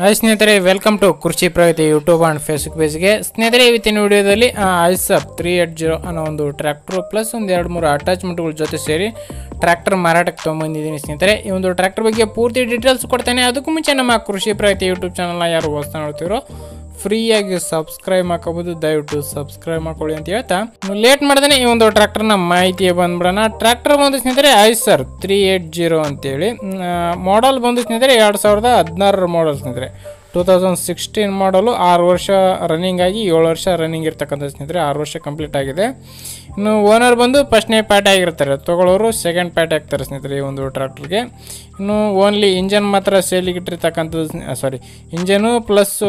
hi ಸ್ನೇಹಿತರೆ welcome to Krishi Pragati YouTube and Facebook ಪೇಜ್ಗೆ ಸ್ನೇಹಿತರೆ ಇವತ್ತಿನ ವಿಡಿಯೋದಲ್ಲಿ ಐಸಪ್ ತ್ರೀ ಏಟ್ ಜೀರೋ ಅನ್ನೋ ಒಂದು ಟ್ರ್ಯಾಕ್ಟರ್ ಪ್ಲಸ್ ಒಂದು ಎರಡು ಮೂರು ಅಟ್ಯಾಚ್ಮೆಂಟ್ಗಳ ಜೊತೆ ಸೇರಿ ಟ್ರ್ಯಾಕ್ಟರ್ ಮಾರಾಟಕ್ಕೆ ತೊಗೊಂಬಂದಿದ್ದೀನಿ ಸ್ನೇಹಿತರೆ ಈ ಒಂದು ಟ್ರ್ಯಾಕ್ಟರ್ ಬಗ್ಗೆ ಪೂರ್ತಿ ಡೀಟೇಲ್ಸ್ ಕೊಡ್ತೇನೆ ಅದಕ್ಕೂ ಮುಂಚೆ ನಮ್ಮ ಕೃಷಿ ಪ್ರಗತಿ ಯೂಟ್ಯೂಬ್ ಚಾನಲ್ನ ಯಾರು ಹೊಸ್ತಾ ನೋಡ್ತಿರೋ ಫ್ರೀಯಾಗಿ ಸಬ್ಸ್ಕ್ರೈಬ್ ಮಾಡ್ಕೋಬೋದು ದಯವಿಟ್ಟು ಸಬ್ಸ್ಕ್ರೈಬ್ ಮಾಡ್ಕೊಳ್ಳಿ ಅಂತ ಹೇಳ್ತಾ ಲೇಟ್ ಮಾಡ್ದೇ ಈ ಒಂದು ಟ್ರ್ಯಾಕ್ಟರ್ನ ಮಾಹಿತಿ ಬಂದ್ಬಿಡೋಣ ಟ್ರ್ಯಾಕ್ಟರ್ ಬಂದು ಸ್ನೇಹಿತರೆ ಐಸರ್ ತ್ರೀ ಏಟ್ ಜೀರೋ ಅಂತೇಳಿ ಮಾಡಲ್ ಬಂದು ಸ್ನೇಹಿತರೆ ಎರಡು ಸಾವಿರದ ಹದಿನಾರರ ಮಾಡಲ್ ಸ್ನೇಹಿತರೆ ಟೂ ತೌಸಂಡ್ ಸಿಕ್ಸ್ಟೀನ್ ಮಾಡಲು ಆರು ವರ್ಷ ರನ್ನಿಂಗ್ ಆಗಿ ಏಳು ವರ್ಷ ರನ್ನಿಂಗ್ ಇರ್ತಕ್ಕಂಥ ಸ್ನೇಹಿತರೆ ಆರು ವರ್ಷ ಕಂಪ್ಲೀಟ್ ಆಗಿದೆ ಇನ್ನು ಓನರ್ ಬಂದು ಫಸ್ಟ್ನೇ ಪ್ಯಾಟ್ ಆಗಿರ್ತಾರೆ ತೊಗೊಳ್ಳೋರು ಸೆಕೆಂಡ್ ಪ್ಯಾಟ್ ಆಗ್ತಾರೆ ಸ್ನೇಹಿತರೆ ಈ ಒಂದು ಟ್ರ್ಯಾಕ್ಟರ್ಗೆ ಇನ್ನು ಓನ್ಲಿ ಇಂಜನ್ ಮಾತ್ರ ಸೇಲಿಗೆ ಇಟ್ಟಿರ್ತಕ್ಕಂಥದ್ದು sorry engine plus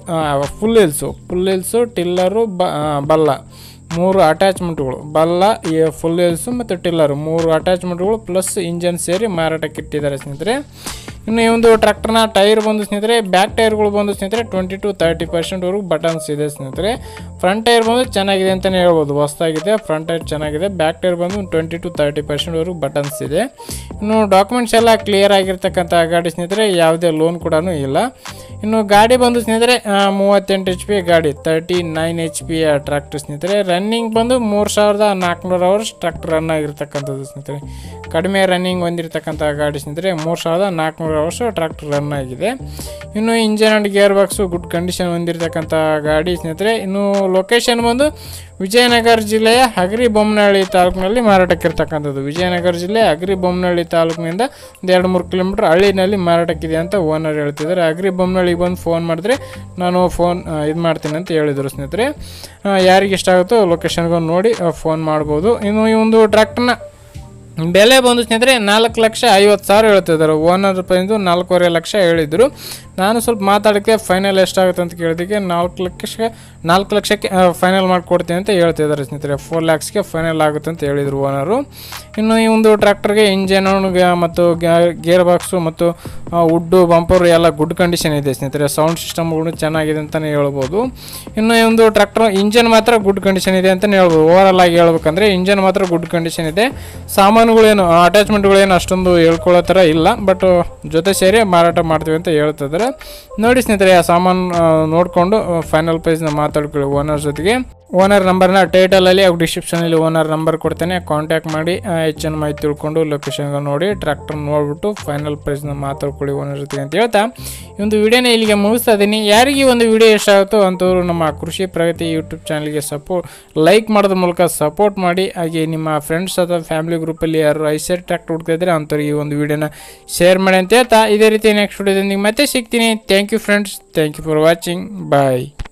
full hills full hills tiller ಬ ಆ, ಬಲ್ಲ ಮೂರು ಅಟ್ಯಾಚ್ಮೆಂಟ್ಗಳು ಬಲ್ಲ ಈ ಫುಲ್ ಹಿಲ್ಸು ಮತ್ತು ಟಿಲ್ಲರು ಮೂರು ಅಟ್ಯಾಚ್ಮೆಂಟ್ಗಳು ಪ್ಲಸ್ ಇಂಜನ್ ಸೇರಿ ಮಾರಾಟಕ್ಕೆ ಇಟ್ಟಿದ್ದಾರೆ ಸ್ನೇಹಿತರೆ ಇನ್ನು ಈ ಒಂದು ಟ್ರ್ಯಾಕ್ಟರ್ನ ಟೈರ್ ಬಂದು ಸ್ನೇಹಿತರೆ ಬ್ಯಾಕ್ ಟೈರ್ಗಳು ಬಂದು ಸ್ನೇಹಿತರೆ ಟ್ವೆಂಟಿ ಟು ತರ್ಟಿ ಪರ್ಸೆಂಟ್ವರೆಗೂ ಬಟನ್ಸ್ ಇದೆ ಸ್ನೇಹಿತರೆ ಫ್ರಂಟ್ ಟೈರ್ ಬಂದು ಚೆನ್ನಾಗಿದೆ ಅಂತಲೇ ಹೇಳ್ಬೋದು ಹೊಸ್ದಾಗಿದೆ ಫ್ರಂಟ್ ಟೈರ್ ಚೆನ್ನಾಗಿದೆ ಬ್ಯಾಕ್ ಟೈರ್ ಬಂದು ಟ್ವೆಂಟಿ ಟು ತರ್ಟಿ ಪರ್ಸೆಂಟ್ವರೆಗೂ ಬಟನ್ಸ್ ಇದೆ ಇನ್ನು ಡಾಕ್ಯುಮೆಂಟ್ಸ್ ಎಲ್ಲ ಕ್ಲಿಯರ್ ಆಗಿರ್ತಕ್ಕಂಥ ಗಾಡಿ ಸ್ನೇಹಿತರೆ ಯಾವುದೇ ಲೋನ್ ಕೂಡ ಇಲ್ಲ ಇನ್ನು ಗಾಡಿ ಬಂದು ಸ್ನೇಹಿತರೆ ಆ, ಮೂವತ್ತೆಂಟು ಎಚ್ ಪಿ ಗಾಡಿ thirty nine H P tractor ಸ್ನೇಹಿತರೆ ರನ್ನಿಂಗ್ ಬಂದು ಮೂರು ಸಾವಿರದ ನಾಲ್ಕುನೂರು ಅವರ್ಸ್ ಟ್ರ್ಯಾಕ್ಟರ್ ರನ್ ಆಗಿರ್ತಕ್ಕಂಥದ್ದು ಸ್ನೇಹಿತರೆ ಕಡಿಮೆ ರನ್ನಿಂಗ್ ಹೊಂದಿರತಕ್ಕಂಥ ಗಾಡಿ ಸ್ನೇಹಿತರೆ ಮೂರು ಸಾವಿರದ ನಾಲ್ಕುನೂರು ಅವರ್ಸ್ ಟ್ರ್ಯಾಕ್ಟರ್ ರನ್ ಆಗಿದೆ ಇನ್ನು engine and gear box good condition ಹೊಂದಿರತಕ್ಕಂಥ ಗಾಡಿ ಸ್ನೇಹಿತರೆ ಇನ್ನು ಲೊಕೇಶನ್ ಬಂದು ವಿಜಯನಗರ ಜಿಲ್ಲೆಯ ಹಗರಿ ಬೊಮ್ಮನಹಳ್ಳಿ ತಾಲೂಕಿನಲ್ಲಿ ಮಾರಾಟಕ್ಕೆ ಇರ್ತಕ್ಕಂಥದ್ದು ವಿಜಯನಗರ ಜಿಲ್ಲೆ ಹಗರಿ ಬೊಮ್ಮನಹಳ್ಳಿ ತಾಲೂಕಿನಿಂದ ಒಂದು ಎರಡು ಮೂರು ಕಿಲೋಮೀಟ್ರ್ ಹಳ್ಳಿನಲ್ಲಿ ಮಾರಾಟಕ್ಕಿದೆ ಅಂತ ಓನರ್ ಹೇಳ್ತಿದ್ದಾರೆ ಅಗ್ರಿ ಬೊಮ್ಮನಹಳ್ಳಿಗೆ ಬಂದು ಫೋನ್ ಮಾಡಿದ್ರೆ ನಾನು ಫೋನ್ ಇದು ಮಾಡ್ತೀನಿ ಅಂತ ಹೇಳಿದರು ಸ್ನೇಹಿತರೆ ಆ, ಯಾರಿಗೆ ಇಷ್ಟ ಆಗುತ್ತೋ ಲೊಕೇಶನ್ಗೆ ನೋಡಿ ಫೋನ್ ಮಾಡ್ಬೋದು ಇನ್ನು ಈ ಒಂದು ಟ್ರ್ಯಾಕ್ಟರ್ನ ಬೆಲೆ ಬಂದು ಸ್ನೇಹಿತರೆ ನಾಲ್ಕು ಲಕ್ಷ ಐವತ್ತು ಸಾವಿರ ಹೇಳ್ತಿದ್ದಾರೆ ಓನರ್ ಬಂದು ನಾಲ್ಕೂವರೆ ಲಕ್ಷ ಹೇಳಿದರು ನಾನು ಸ್ವಲ್ಪ ಮಾತಾಡೋಕ್ಕೆ ಫೈನಲ್ ಎಷ್ಟಾಗುತ್ತೆ ಅಂತ ಕೇಳಿದ್ದಕ್ಕೆ ನಾಲ್ಕು ಲಕ್ಷಕ್ಕೆ ನಾಲ್ಕು ಲಕ್ಷಕ್ಕೆ ಫೈನಲ್ ಮಾಡಿಕೊಡ್ತೀನಿ ಅಂತ ಹೇಳ್ತಿದ್ದಾರೆ ಸ್ನೇಹಿತರೆ ಫೋರ್ ಲ್ಯಾಕ್ಸ್ಗೆ ಫೈನಲ್ ಆಗುತ್ತೆ ಅಂತ ಹೇಳಿದರು ಓನರು ಇನ್ನು ಈ ಒಂದು ಟ್ರ್ಯಾಕ್ಟರ್ಗೆ ಇಂಜನ್ ಮತ್ತು ಗೇರ್ ಬಾಕ್ಸು ಮತ್ತು ವುಡ್ಡು ಬಂಪರು ಎಲ್ಲ ಗುಡ್ ಕಂಡೀಷನ್ ಇದೆ ಸ್ನೇಹಿತರೆ ಸೌಂಡ್ ಸಿಸ್ಟಮ್ಗಳು ಚೆನ್ನಾಗಿದೆ ಅಂತಲೇ ಹೇಳ್ಬೋದು ಇನ್ನು ಈ ಒಂದು ಟ್ರ್ಯಾಕ್ಟರ್ ಇಂಜನ್ ಮಾತ್ರ ಗುಡ್ ಕಂಡೀಷನ್ ಇದೆ ಅಂತಲೇ ಹೇಳ್ಬೋದು ಓವರಾಲ್ ಆಗಿ ಹೇಳ್ಬೇಕಂದ್ರೆ ಇಂಜನ್ ಮಾತ್ರ ಗುಡ್ ಕಂಡೀಷನ್ ಇದೆ ಸಾಮಾನುಗಳೇನು ಅಟ್ಯಾಚ್ಮೆಂಟ್ಗಳೇನು ಅಷ್ಟೊಂದು ಹೇಳ್ಕೊಳ್ಳೋ ಥರ ಇಲ್ಲ ಬಟ್ ಜೊತೆ ಸೇರಿ ಮಾರಾಟ ಮಾಡ್ತೀವಿ ಅಂತ ಹೇಳ್ತಿದ್ದಾರೆ ನೋಡಿ ಸ್ನೇಹಿತರೆ ಆ ಸಾಮಾನು ಆ, ನೋಡಿಕೊಂಡು ಫೈನಲ್ ಪ್ರೈಸ್ನ ಮಾತಾಡ್ಕೊಳ್ಳಿ ಓನರ್ ಜೊತೆಗೆ ಓನರ್ ನಂಬರ್ನ ಟೈಟಲಲ್ಲಿ ಹಾಗೂ ಡಿಸ್ಕ್ರಿಪ್ಷನಲ್ಲಿ ಓನರ್ ನಂಬರ್ ಕೊಡ್ತೇನೆ ಕಾಂಟ್ಯಾಕ್ಟ್ ಮಾಡಿ ಆ, ಹೆಚ್ಚಿನ ಮಾಹಿತಿ ತಿಳ್ಕೊಂಡು ಲೊಕೇಶನ್ಗೆ ನೋಡಿ ಟ್ರ್ಯಾಕ್ಟರ್ ನೋಡ್ಬಿಟ್ಟು ಫೈನಲ್ ಪ್ರೈಸ್ನ ಮಾತಾಡ್ಕೊಳ್ಳಿ ಓನರ್ ಜೊತೆಗೆ ಅಂತ ಹೇಳ್ತಾ ಈ ಒಂದು ವಿಡಿಯೋನ ಇಲ್ಲಿಗೆ ಮುಗಿಸ್ತಾ ಇದ್ದೀನಿ ಯಾರಿಗೆ ಈ ಒಂದು ವಿಡಿಯೋ ಇಷ್ಟ ಆಗುತ್ತೋ ಅಂಥವ್ರು ನಮ್ಮ ಕೃಷಿ ಪ್ರಗತಿ ಯೂಟ್ಯೂಬ್ ಚಾನಲ್ಗೆ ಸಪೋರ್ಟ್ ಲೈಕ್ ಮಾಡೋದ್ರ ಮೂಲಕ ಸಪೋರ್ಟ್ ಮಾಡಿ ಹಾಗೆ ನಿಮ್ಮ ಫ್ರೆಂಡ್ಸ್ ಅಥವಾ ಫ್ಯಾಮಿಲಿ ಗ್ರೂಪಲ್ಲಿ ಯಾರು ಐಸರ್ ಟ್ರ್ಯಾಕ್ಟರ್ ಹುಡ್ತಾ ಇದ್ರೆ ಅಂಥವ್ರಿಗೆ ಈ ಒಂದು ವಿಡಿಯೋನ ಶೇರ್ ಮಾಡಿ ಅಂತ ಹೇಳ್ತಾ ಇದೇ ರೀತಿ ನೆಕ್ಸ್ಟ್ ವಿಡಿಯೋದೊಂದಿಗೆ ಮತ್ತೆ ಸಿಗ್ತೀನಿ thank you friends thank you for watching bye